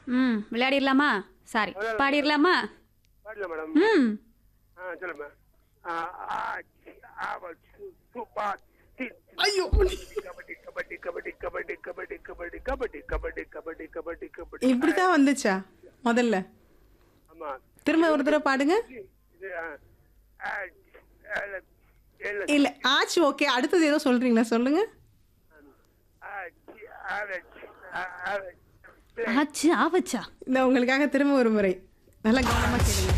ம் விளையாடிடலாமா சாரி பாடிடலாமா பாடல மேடம் ம் ஆ சொல்லுங்க ஆ, ஆ, சி, ஆ, வ, சு, சு, பா, சி, ஐயோ கபடி கபடி கபடி கபடி கபடி கபடி கபடி கபடி கபடி கபடி கபடி இப்படிதான் வந்துச்சா முதல்ல ஆமா திரும்ப ஒரு தடவை பாடுங்க இது ஆ, ஆ, ஏழு, ஏழு, இல்ல ஆச்சு ஓகே அடுத்தது ஏதோ சொல்றீங்களா சொல்லுங்க ஆ, சி, ஆ, வ, சி, ஆ, ஆ, வ, ஆச்சு ஆவச்சா இந்த உங்களுக்காக திரும்ப ஒரு முறை நல்லா கவனமா கேளுங்க